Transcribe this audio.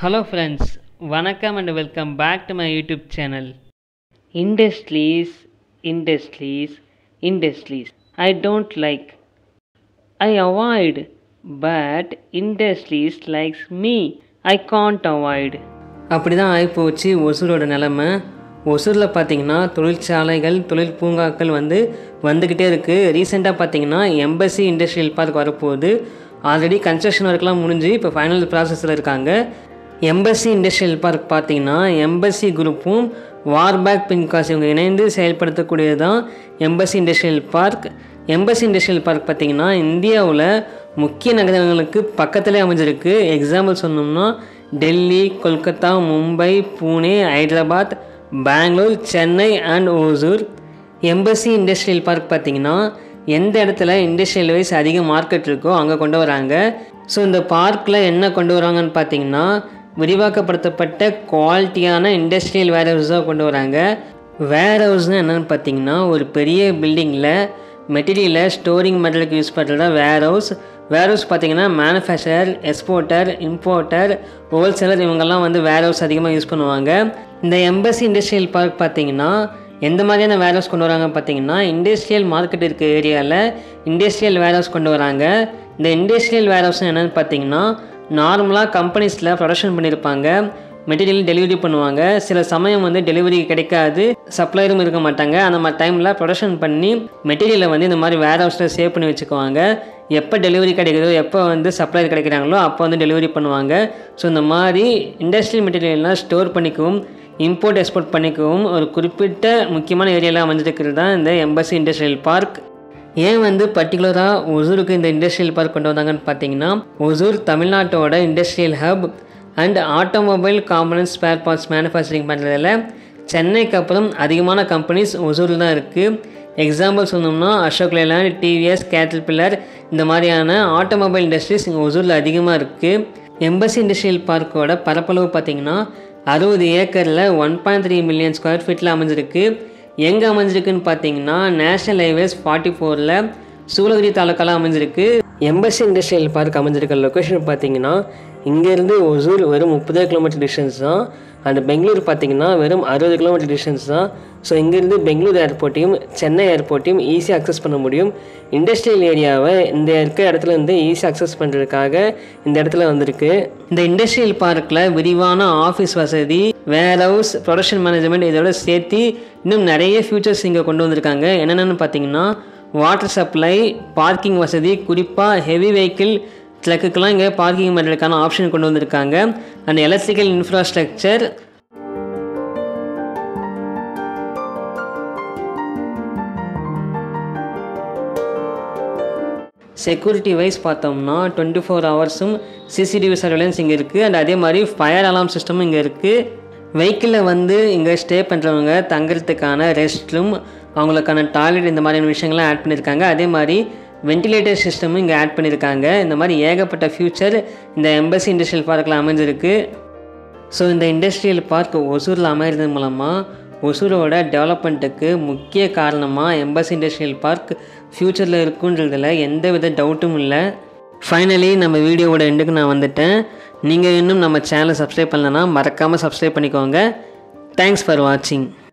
hello friends வணக்கம் and welcome back to my YouTube channel industries industries industries I don't like I avoid but industries likes me I can't avoid அப்படி தான் ஆகிப்போச்சு ஒசூரோட நிலமை ஒசூரில் பார்த்தீங்கன்னா தொழிற்சாலைகள் தொழில் பூங்காக்கள் வந்து வந்துக்கிட்டே இருக்குது ரீசெண்டாக பார்த்தீங்கன்னா எம்பசி இண்டஸ்ட்ரியல் பார்க் வரப்போகுது ஆல்ரெடி கன்ஸ்ட்ரக்ஷன் ஒர்க்லாம் முடிஞ்சு இப்போ ஃபைனல் ப்ராசஸில் இருக்காங்க எம்பசி இண்டஸ்ட்ரியல் பார்க் பார்த்தீங்கன்னா எம்பசி குரூப்பும் வார்பேக் பின்காஸ் இவங்க இணைந்து செயல்படுத்தக்கூடியது தான் Embassy industrial park Embassy industrial park பார்த்தீங்கன்னா இந்தியாவில் முக்கிய நகரங்களுக்கு பக்கத்திலே அமைஞ்சிருக்கு எக்ஸாம்பிள் சொன்னோம்னா Delhi Kolkata Mumbai Pune Hyderabad Bangalore Chennai and Hosur Embassy industrial park பார்த்தீங்கன்னா எந்த இடத்துல இண்டஸ்ட்ரியல் வைஸ் அதிக மார்க்கெட் இருக்கோ அங்கே கொண்டு வராங்க ஸோ இந்த பார்க்கில் என்ன கொண்டு வராங்கன்னு பார்த்தீங்கன்னா விரிவாக்கப்படுத்தப்பட்ட குவாலிட்டியான இண்டஸ்ட்ரியல் வேர் ஹவுஸாக கொண்டு வராங்க வேர் ஹவுஸ்னால் என்னென்னு பார்த்தீங்கன்னா ஒரு பெரிய பில்டிங்கில் மெட்டீரியலை ஸ்டோரிங் மெட்டலுக்கு யூஸ் பண்ணுறது தான் வேர் ஹவுஸ் வேர் ஹவுஸ் பார்த்தீங்கன்னா மேனுஃபேக்சரர் எக்ஸ்போர்ட்டர் இம்போர்ட்டர் ஹோல்சேலர் இவங்கெல்லாம் வந்து வேர் ஹவுஸ் அதிகமாக யூஸ் பண்ணுவாங்க இந்த எம்பசி இண்டஸ்ட்ரியல் பார்க் பார்த்தீங்கன்னா எந்த மாதிரியான வேர் ஹவுஸ் கொண்டு வராங்க பார்த்தீங்கன்னா இண்டஸ்ட்ரியல் மார்க்கெட் இருக்க ஏரியாவில் இண்டஸ்ட்ரியல் வேர் ஹவுஸ் கொண்டு வராங்க இந்த இண்டஸ்ட்ரியல் வேர் ஹவுஸ் என்னென்னு பார்த்தீங்கன்னா நார்மலாக கம்பெனிஸில் ப்ரொடக்ஷன் பண்ணியிருப்பாங்க மெட்டீரியல் டெலிவரி பண்ணுவாங்க சில சமயம் வந்து டெலிவரி கிடைக்காது சப்ளையரும் இருக்க மாட்டாங்க அந்த மாதிரி டைமில் ப்ரொடக்ஷன் பண்ணி மெட்டீரியலை வந்து இந்த மாதிரி வேர் ஹவுஸில் சேவ் பண்ணி வச்சுக்குவாங்க எப்போ டெலிவரி கிடைக்குதோ எப்போ வந்து சப்ளையர் கிடைக்கிறாங்களோ அப்போ வந்து டெலிவரி பண்ணுவாங்க ஸோ இந்த மாதிரி இண்டஸ்ட்ரியல் மெட்டீரியல்லாம் ஸ்டோர் பண்ணிக்கவும் இம்போர்ட் எக்ஸ்போர்ட் பண்ணிக்கவும் ஒரு குறிப்பிட்ட முக்கியமான ஏரியாவில் அமைஞ்சிருக்கிறது தான் இந்த எம்பசி இண்டஸ்ட்ரியல் பார்க் ஏன் வந்து பர்டிகுலராக ஒசூருக்கு இந்த இண்டஸ்ட்ரியல் பார்க் கொண்டு வந்தாங்கன்னு பார்த்தீங்கன்னா ஒசூர் தமிழ்நாட்டோட industrial hub and automobile component spare parts manufacturing பண்ணுறதுல சென்னைக்கு அப்புறம் அதிகமான கம்பெனிஸ் ஒசூரில் தான் இருக்குது எக்ஸாம்பிள் சொன்னோம்னா Ashok Leyland TVS Caterpillar இந்த மாதிரியான ஆட்டோமொபைல் இண்டஸ்ட்ரீஸ் இங்கே ஒசூரில் அதிகமாக இருக்குது எம்பசி இண்டஸ்ட்ரியல் பார்க்கோட பரப்பளவு பார்த்திங்கன்னா அறுபது ஏக்கரில் one point three million square ஃபீட்டில் அமைஞ்சிருக்கு எங்கே அமைஞ்சிருக்குன்னு பார்த்தீங்கன்னா நேஷ்னல் ஹைவேஸ் ஃபார்ட்டி ஃபோரில் சூளகிரி தாலுக்காவில் அமைஞ்சிருக்கு எம்பசி இண்டஸ்ட்ரியல் பார்க் அமைஞ்சிருக்க லொக்கேஷன் பார்த்தீங்கன்னா இங்கேருந்து ஒசூர் வெறும் முப்பது கிலோமீட்டர் டிஸ்டன்ஸ் தான் அண்ட் பெங்களூர் பார்த்தீங்கன்னா வெறும் அறுபது கிலோமீட்டர் டிஸ்டன்ஸ் தான் ஸோ இங்கேருந்து பெங்களூர் ஏர்போர்ட்டையும் சென்னை ஏர்போர்ட்டையும் ஈஸியாக அக்சஸ் பண்ண முடியும் இண்டஸ்ட்ரியல் ஏரியாவை இந்த இருக்க இடத்துல இருந்து ஈஸியாக அக்சஸ் பண்ணுறதுக்காக இந்த இடத்துல வந்திருக்கு இந்த இண்டஸ்ட்ரியல் பார்க்கில் விரிவான ஆஃபீஸ் வசதி வேர் ஹவுஸ் ப்ரொடக்ஷன் மேனேஜ்மெண்ட் இதோட சேர்த்து இன்னும் நிறைய ஃபியூச்சர்ஸ் இங்கே கொண்டு வந்திருக்காங்க என்னென்னு பார்த்தீங்கன்னா வாட்டர் சப்ளை பார்க்கிங் வசதி குறிப்பாக ஹெவி வெஹிக்கிள் ட்ரக்குக்கெல்லாம் இங்கே பார்க்கிங் பண்ணுறதுக்கான ஆப்ஷன் கொண்டு வந்திருக்காங்க and electrical infrastructure security wise பார்த்தோம்னா டுவெண்ட்டி ஃபோர் ஹவர்ஸும் சிசிடிவி சர்வேலன்ஸ் இங்கே இருக்குது அண்ட் அதே மாதிரி ஃபயர் அலாம் சிஸ்டமும் இங்கே இருக்குது வெஹிக்கிளில் வந்து இங்கே ஸ்டே பண்ணுறவங்க தங்குறதுக்கான ரெஸ்ட் ரூம் அவங்களுக்கான டாய்லெட் இந்த மாதிரியான விஷயங்கள்லாம் ஆட் பண்ணியிருக்காங்க அதே மாதிரி வென்டிலேட்டர் சிஸ்டமும் இங்கே ஆட் பண்ணியிருக்காங்க இந்த மாதிரி ஏகப்பட்ட ஃபியூச்சர் இந்த எம்பசி இண்டஸ்ட்ரியல் பார்க்கில் அமைஞ்சிருக்கு ஸோ இந்த இண்டஸ்ட்ரியல் பார்க் ஒசூரில் அமைகிறது மூலமாக ஒசூரோட டெவலப்மெண்ட்டுக்கு முக்கிய காரணமாக எம்பசி இண்டஸ்ட்ரியல் பார்க் ஃப்யூச்சரில் இருக்குன்றதில் எந்த வித டவுட்டும் இல்லை ஃபைனலி நம்ம வீடியோவோட எண்டுக்கு நான் வந்துட்டேன் நீங்கள் இன்னும் நம்ம சேனலை சப்ஸ்கிரைப் பண்ணலன்னா மறக்காமல் சப்ஸ்கிரைப் பண்ணிக்கோங்க தேங்க்ஸ் ஃபார் வாட்சிங்